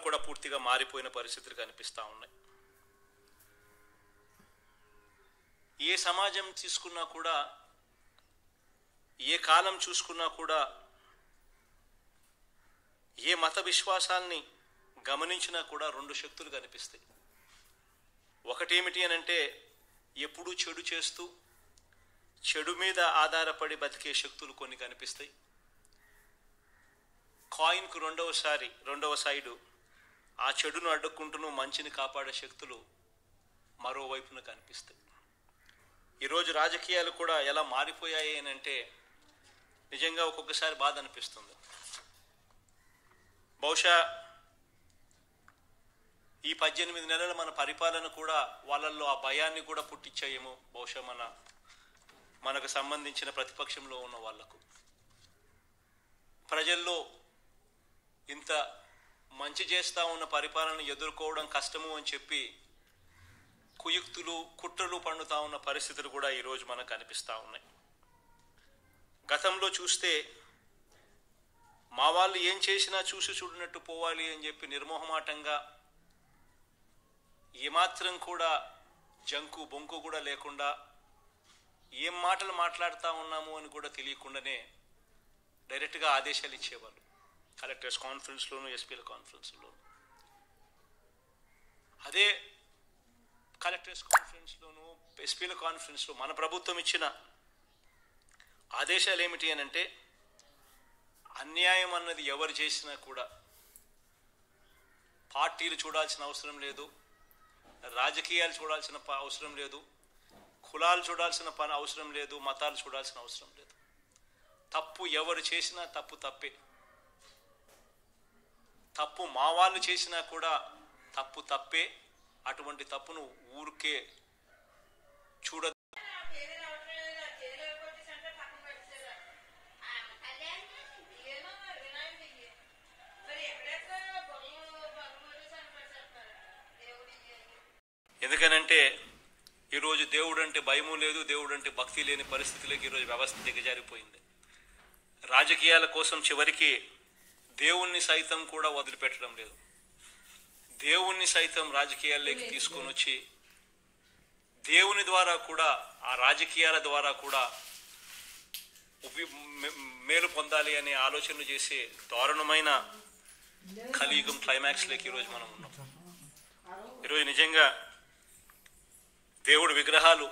కూడా పూర్తిగా మారిపోయిన పరిస్థితులు కనిపిస్తూ ఉన్నాయి ఏ సమాజం తీసుకున్నా కూడా ఏ కాలం చూసుకున్నా కూడా ఏ మత విశ్వాసాల్ని గమనించినా కూడా రెండు శక్తులు కనిపిస్తాయి ఒకటేమిటి అని అంటే ఎప్పుడూ చెడు చేస్తూ చెడు మీద ఆధారపడి బతికే శక్తులు కొన్ని కనిపిస్తాయి కాయిన్కు రెండవసారి రెండవ సైడు ఆ చెడును అడ్డుకుంటూను మంచిని కాపాడే శక్తులు మరోవైపున కనిపిస్తాయి ఈరోజు రాజకీయాలు కూడా ఎలా మారిపోయాయి అని అంటే నిజంగా ఒక్కొక్కసారి బాధ అనిపిస్తుంది బహుశా ఈ పద్దెనిమిది నెలల మన పరిపాలన కూడా వాళ్ళల్లో ఆ భయాన్ని కూడా పుట్టించాయేమో బహుశా మన మనకు సంబంధించిన ప్రతిపక్షంలో ఉన్న వాళ్లకు ప్రజల్లో ఇంత మంచి చేస్తా ఉన్న పరిపాలన ఎదుర్కోవడం కష్టము అని చెప్పి కుయుక్తులు కుట్రలు పండుతా ఉన్న పరిస్థితులు కూడా ఈరోజు మనకు కనిపిస్తూ ఉన్నాయి గతంలో చూస్తే మా వాళ్ళు ఏం చేసినా చూసి చూడనట్టు పోవాలి అని చెప్పి నిర్మోహమాటంగా ఏమాత్రం కూడా జంకు బొంకు కూడా లేకుండా ఏం మాటలు మాట్లాడుతూ ఉన్నాము అని కూడా తెలియకుండానే డైరెక్ట్గా ఆదేశాలు ఇచ్చేవాళ్ళు కలెక్టర్స్ కాన్ఫరెన్స్లోను ఎస్పీల కాన్ఫరెన్స్లోను అదే కలెక్టర్స్ కాన్ఫరెన్స్లోను ఎస్పీల కాన్ఫరెన్స్లో మన ప్రభుత్వం ఇచ్చిన ఆదేశాలు ఏమిటి అని అంటే అన్యాయం అన్నది ఎవరు చేసినా కూడా పార్టీలు చూడాల్సిన అవసరం లేదు రాజకీయాలు చూడాల్సిన ప- అవసరం లేదు కులాలు చూడాల్సిన పని అవసరం లేదు మతాలు చూడాల్సిన అవసరం లేదు తప్పు ఎవరు చేసినా తప్పు తప్పే తప్పు మా వాళ్ళు చేసినా కూడా తప్పు తప్పే అటువంటి తప్పును ఊరికే చూడ పేరు రావట్లేదు చేలో కొట్టేసి అంటే పక్కన పెట్టేశారు ఏమో మరి వినాయకుడికి మరి ఎక్కడెక్కడ బొమ్మలు బొమ్మలు కనిపెడతారు దేవుడి ఎందుకనంటే ఈరోజు దేవుడు అంటే భయము లేదు దేవుడు అంటే భక్తి లేని పరిస్థితిలోకి ఈరోజు వ్యవస్థ దిగజారిపోయింది రాజకీయాల కోసం చివరికి దేవుణ్ణి సైతం కూడా వదిలిపెట్టడం లేదు దేవుణ్ణి సైతం రాజకీయాల్లోకి తీసుకొని వచ్చి దేవుని ద్వారా కూడా ఆ రాజకీయాల ద్వారా కూడా ఉపి మే- మేలు పొందాలి అనే ఆలోచనలు చేసే దారుణమైన కలియుగం క్లైమాక్స్లోకి ఈరోజు మనం ఉన్నాం ఈరోజు నిజంగా దేవుడి విగ్రహాలు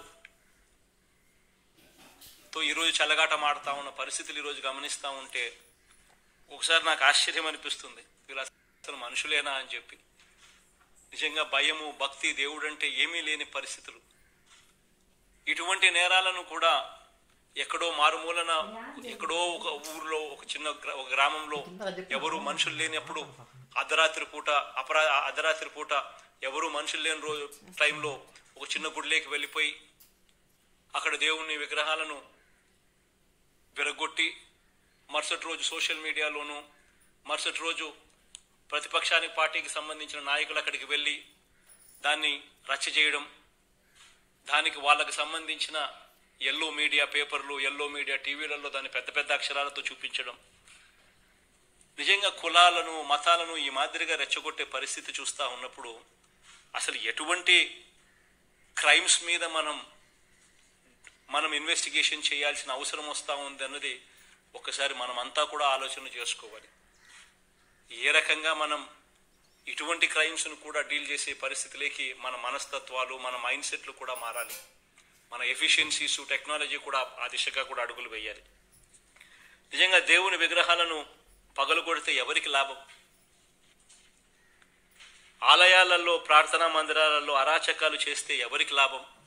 తో ఈరోజు చల్లగాటం ఆడుతా ఉన్న పరిస్థితులు ఈరోజు గమనిస్తూ ఉంటే ఒకసారి నాకు ఆశ్చర్యం అనిపిస్తుంది వీళ్ళు అసలు మనుషులేనా అని చెప్పి నిజంగా భయము భక్తి దేవుడు అంటే ఏమీ లేని పరిస్థితులు ఇటువంటి నేరాలను కూడా ఎక్కడో మారుమూలన ఎక్కడో ఒక ఊర్లో ఒక చిన్న గ్రా- ఒక గ్రామంలో ఎవరు మనుషులు లేనప్పుడు అర్ధరాత్రి పూట అపరా అర్ధరాత్రి పూట ఎవరు మనుషులు లేని రోజు టైంలో ఒక చిన్న గుడిలోకి వెళ్ళిపోయి అక్కడ దేవుని విగ్రహాలను విరగొట్టి మరుసటి రోజు సోషల్ మీడియాలోను మరుసటి రోజు ప్రతిపక్షానికి పార్టీకి సంబంధించిన నాయకులు అక్కడికి వెళ్ళి దాన్ని రచ్చ చేయడం దానికి వాళ్ళకి సంబంధించిన ఎల్లో మీడియా పేపర్లు ఎల్లో మీడియా టీవీలలో దాన్ని పెద్ద పెద్ద అక్షరాలతో చూపించడం నిజంగా కులాలను మతాలను ఈ మాదిరిగా రెచ్చగొట్టే పరిస్థితి చూస్తూ ఉన్నప్పుడు అసలు ఎటువంటి క్రైమ్స్ మీద మనం మనం ఇన్వెస్టిగేషన్ చేయాల్సిన అవసరం వస్తూ ఉంది అన్నది ఒకసారి మనం అంతా కూడా ఆలోచన చేసుకోవాలి ఏ రకంగా మనం ఇటువంటి క్రైమ్స్ను కూడా డీల్ చేసే పరిస్థితిలోకి మన మనస్తత్వాలు మన మైండ్ సెట్లు కూడా మారాలి మన ఎఫిషియన్సీస్ టెక్నాలజీ కూడా ఆ దిశగా కూడా అడుగులు వేయాలి నిజంగా దేవుని విగ్రహాలను పగలు కొడితే ఎవరికి లాభం ఆలయాలలో ప్రార్థనా మందిరాలలో అరాచకాలు చేస్తే ఎవరికి లాభం